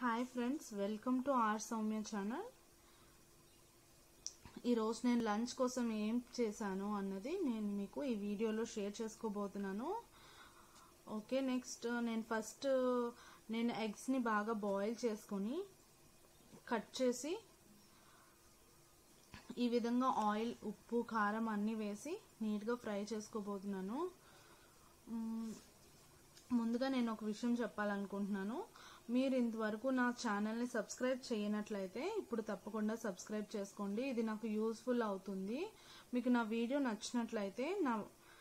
hi friends welcome to our Soumya channel ఈరోజు నేను lunch కోసం ఏం చేశాను అన్నది నేను మీకు ఈ వీడియోలో షేర్ చేసుకోబోతున్నాను ఓకే నెక్స్ట్ నేను ఫస్ట్ నేను ఎగ్స్ని బాగా బాయిల్ చేసుకొని కట్ చేసి ఈ విధంగా ఆయిల్ ఉప్పు కారం అన్నీ వేసి నీట్గా ఫ్రై చేసుకోబోతున్నాను మ్మ్, ముందుగా నేను ఒక విషయం చెప్పాలనుకుంటున్నాను మీరు ఇంతవరకు నా ఛానల్ని సబ్స్క్రైబ్ చేయనట్లయితే ఇప్పుడు తప్పకుండా సబ్స్క్రైబ్ చేసుకోండి ఇది నాకు యూస్ఫుల్ అవుతుంది మీకు నా వీడియో నచ్చినట్లయితే నా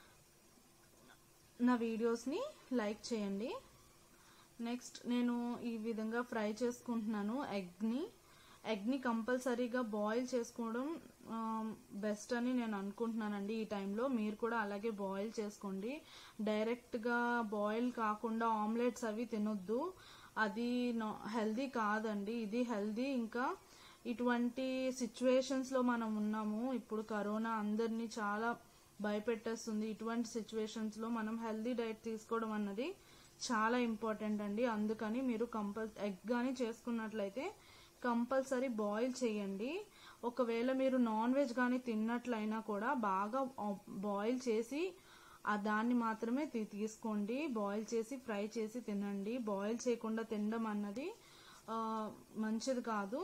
నా వీడియోస్ని లైక్ చేయండి నెక్స్ట్ నేను ఈ విధంగా ఫ్రై చేసుకుంటున్నాను ఎగ్ని ఎగ్ని కంపల్సరీగా బాయిల్ చేసుకోవడం బెస్ట్ అని నేను అనుకుంటున్నానండి ఈ టైంలో మీరు కూడా అలాగే బాయిల్ చేసుకోండి డైరెక్ట్గా బాయిల్ కాకుండా ఆమ్లెట్స్ అవి తినొద్దు అది హెల్దీ కాదండి ఇది హెల్దీ ఇంకా ఇటువంటి సిచ్యువేషన్స్లో మనం ఉన్నాము ఇప్పుడు కరోనా అందరినీ చాలా భయపెట్టేస్తుంది ఇటువంటి సిచ్యువేషన్స్లో మనం హెల్దీ డైట్ తీసుకోవడం అన్నది చాలా ఇంపార్టెంట్ అండి అందుకని మీరు కంపల్ ఎగ్ కానీ చేసుకున్నట్లయితే కంపల్సరీ బాయిల్ చేయండి ఒకవేళ మీరు నాన్ వెజ్ కానీ తిన్నట్లయినా కూడా బాగా బాయిల్ చేసి ఆ దాన్ని మాత్రమే తీ- తీసుకోండి బాయిల్ చేసి ఫ్రై చేసి తినండి బాయిల్ చేయకుండా తినడం అన్నది ఆ, మంచిది కాదు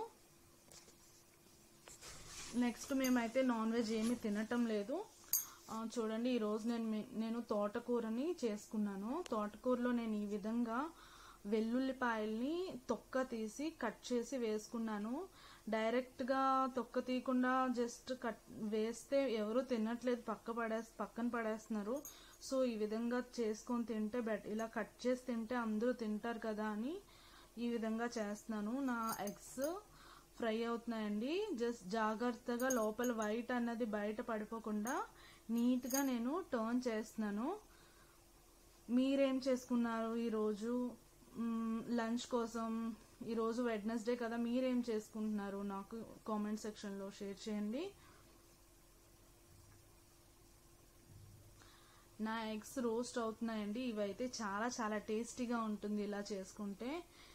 నెక్స్ట్ మేమైతే నాన్ వెజ్ ఏమీ తినటం లేదు ఆ, చూడండి ఈరోజు నేను మీ- నేను తోటకూరని చేసుకున్నాను తోటకూరలో నేను ఈ విధంగా వెల్లుల్లిపాయల్ని తొక్క తీసి కట్ చేసి వేసుకున్నాను డైరెక్ట్గా తొక్క తీయకుండా జస్ట్ కట్ వేస్తే ఎవరు తినట్లేదు పక్క పడే పక్కన పడేస్తున్నారు సో ఈ విధంగా చేసుకొని తింటే బెట్ ఇలా కట్ చేసి తింటే అందరూ తింటారు కదా అని ఈ విధంగా చేస్తున్నాను నా ఎగ్స్ ఫ్రై అవుతున్నాయండి జస్ట్ జాగ్రత్తగా లోపల వైట్ అన్నది బయట పడిపోకుండా నీట్గా నేను టర్న్ చేస్తున్నాను మీరేం చేసుకున్నారు ఈరోజు లంచ్ కోసం ఈరోజు వెడ్నెస్డే కదా మీరేం చేసుకుంటున్నారు నాకు కామెంట్ సెక్షన్లో షేర్ చేయండి నా ఎగ్స్ రోస్ట్ అవుతున్నాయండి ఇవైతే చాలా చాలా టేస్టీగా ఉంటుంది ఇలా చేసుకుంటే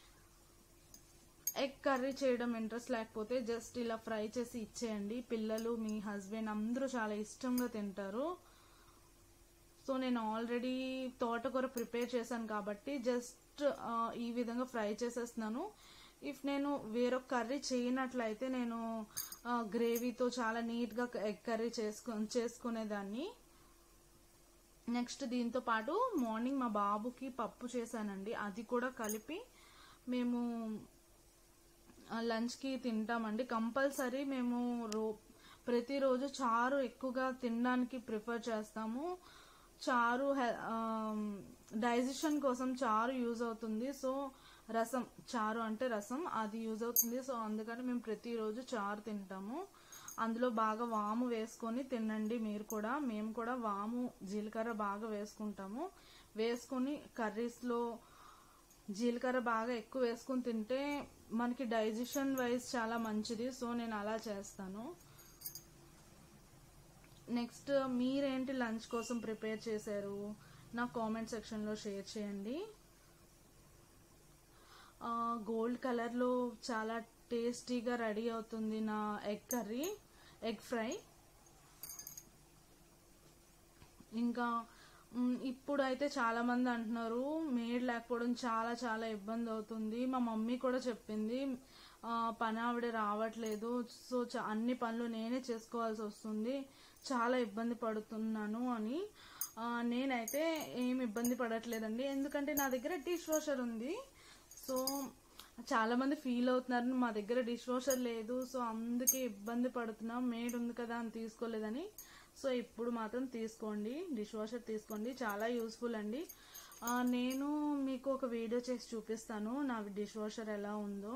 ఎగ్ కర్రీ చేయడం ఇంట్రెస్ట్ లేకపోతే జస్ట్ ఇలా ఫ్రై చేసి ఇచ్చేయండి పిల్లలు మీ హస్బెండ్ అందరూ చాలా ఇష్టంగా తింటారు సో నేను ఆల్రెడీ తోటకూర ప్రిపేర్ చేశాను కాబట్టి జస్ట్ ఈ విధంగా ఫ్రై చేసేస్తున్నాను ఇఫ్ నేను వేరొక కర్రీ చేయనట్లయితే నేను గ్రేవీతో చాలా నీట్గా ఎగ్ కర్రీ చేసుకు చేసుకునేదాన్ని నెక్స్ట్ దీంతో పాటు మార్నింగ్ మా బాబుకి పప్పు చేశానండి అది కూడా కలిపి మేము ఆ, లంచ్కి తింటామండి కంపల్సరీ మేము రో ప్రతిరోజు చారు ఎక్కువగా తినడానికి ప్రిఫర్ చేస్తాము చారు డైజెషన్ కోసం చారు యూజ్ అవుతుంది సో రసం చారు అంటే రసం అది యూజ్ అవుతుంది సో అందుకని మేము ప్రతిరోజు చారు తింటాము అందులో బాగా వాము వేసుకొని తినండి మీరు కూడా మేము కూడా వాము జీలకర్ర బాగా వేసుకుంటాము వేసుకొని కర్రీస్లో జీలకర్ర బాగా ఎక్కువ వేసుకుని తింటే మనకి డైజెషన్ వైజ్ చాలా మంచిది సో నేను అలా చేస్తాను నెక్స్ట్ మీరేంటి లంచ్ కోసం ప్రిపేర్ చేశారు నా కామెంట్ సెక్షన్లో షేర్ చేయండి గోల్డ్ కలర్లో చాలా టేస్టీగా రెడీ అవుతుంది నా ఎగ్ కర్రీ ఎగ్ ఫ్రై ఇంకా మ్, ఇప్పుడు అయితే చాలా మంది అంటున్నారు మేడ్ లేకపోవడం చాలా చాలా ఇబ్బంది అవుతుంది మా మమ్మీ కూడా చెప్పింది ఆ, పని ఆవిడ రావట్లేదు సో చ- అన్ని పనులు నేనే చేసుకోవాల్సి వస్తుంది చాలా ఇబ్బంది పడుతున్నాను అని ఆ, నేనైతే ఏం ఇబ్బంది పడట్లేదండి ఎందుకంటే నా దగ్గర డిష్ వాషర్ ఉంది సో చాలా మంది ఫీల్ అవుతున్నారు మా దగ్గర డిష్ వాషర్ లేదు సో అందుకే ఇబ్బంది పడుతున్నాం మేడ్ ఉంది కదా అని తీసుకోలేదని సో ఇప్పుడు మాత్రం తీసుకోండి డిష్ వాషర్ తీసుకోండి చాలా యూస్ఫుల్ అండి ఆ, నేను మీకు ఒక వీడియో చేసి చూపిస్తాను నా డిష్ వాషర్ ఎలా ఉందో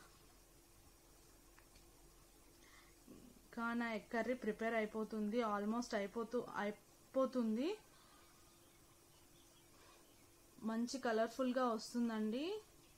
ఇంకా నా ఎగ్ కర్రీ ప్రిపేర్ అయిపోతుంది ఆల్మోస్ట్ అయిపోతూ అయిపోతుంది మంచి కలర్ఫుల్గా వస్తుందండి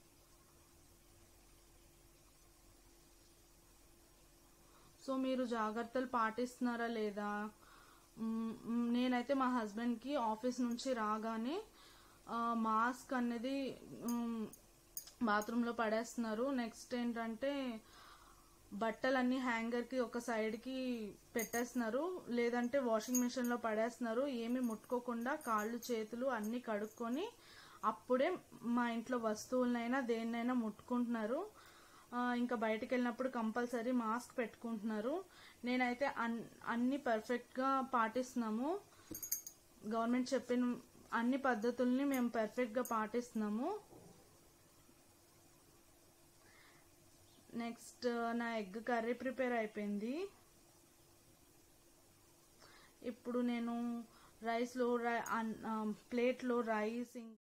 సో మీరు జాగ్రత్తలు పాటిస్తున్నారా లేదా మ్, మ్, నేనైతే మా హస్బెండ్కి ఆఫీస్ నుంచి రాగానే ఆ, మాస్క్ అనేది మ్, బాత్రూంలో పడేస్తున్నారు నెక్స్ట్ ఏంటంటే బట్టలన్నీ హ్యాంగర్కి ఒక సైడ్కి పెట్టేస్తున్నారు లేదంటే వాషింగ్ మిషన్లో పడేస్తున్నారు ఏమి ముట్టుకోకుండా కాళ్ళు చేతులు అన్నీ కడుక్కొని అప్పుడే మా ఇంట్లో వస్తువులనైనా దేన్నైనా ముట్టుకుంటున్నారు ఆ, ఇంకా బయటకు వెళ్ళినప్పుడు కంపల్సరీ మాస్క్ పెట్టుకుంటున్నారు నేనైతే అన్ అన్ని పర్ఫెక్ట్గా పాటిస్తున్నాము గవర్నమెంట్ చెప్పిన అన్ని పద్ధతుల్ని మేము పర్ఫెక్ట్గా పాటిస్తున్నాము నెక్స్ట్ నా ఎగ్ కర్రీ ప్రిపేర్ అయిపోయింది ఇప్పుడు నేను రైస్లో రై ప్లేట్లో రైస్